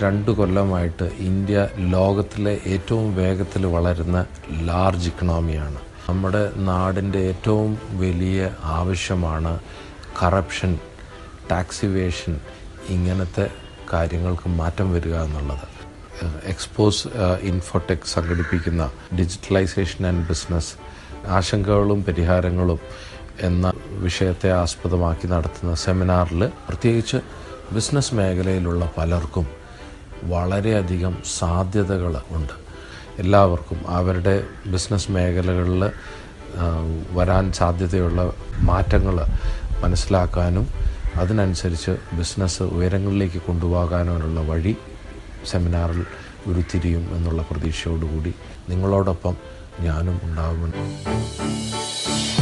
രണ്ട് കൊല്ലമായിട്ട് ഇന്ത്യ ലോകത്തിലെ ഏറ്റവും വേഗത്തിൽ വളരുന്ന ലാർജ് ഇക്കണോമിയാണ് നമ്മുടെ നാടിൻ്റെ ഏറ്റവും വലിയ ആവശ്യമാണ് കറപ്ഷൻ ടാക്സിവേഷൻ ഇങ്ങനത്തെ കാര്യങ്ങൾക്ക് മാറ്റം വരിക എന്നുള്ളത് എക്സ്പോസ് ഇൻഫോടെക് സംഘടിപ്പിക്കുന്ന ഡിജിറ്റലൈസേഷൻ ആൻഡ് ബിസിനസ് ആശങ്കകളും പരിഹാരങ്ങളും എന്ന വിഷയത്തെ ആസ്പദമാക്കി നടത്തുന്ന സെമിനാറിൽ പ്രത്യേകിച്ച് ബിസിനസ് മേഖലയിലുള്ള പലർക്കും വളരെയധികം സാധ്യതകൾ ഉണ്ട് എല്ലാവർക്കും അവരുടെ ബിസിനസ് മേഖലകളിൽ വരാൻ സാധ്യതയുള്ള മാറ്റങ്ങൾ മനസ്സിലാക്കാനും അതിനനുസരിച്ച് ബിസിനസ് ഉയരങ്ങളിലേക്ക് കൊണ്ടുപോകാനുള്ള വഴി സെമിനാറിൽ ഉരുത്തിരിയും എന്നുള്ള പ്രതീക്ഷയോടുകൂടി നിങ്ങളോടൊപ്പം ഞാനും ഉണ്ടാകുമെന്ന്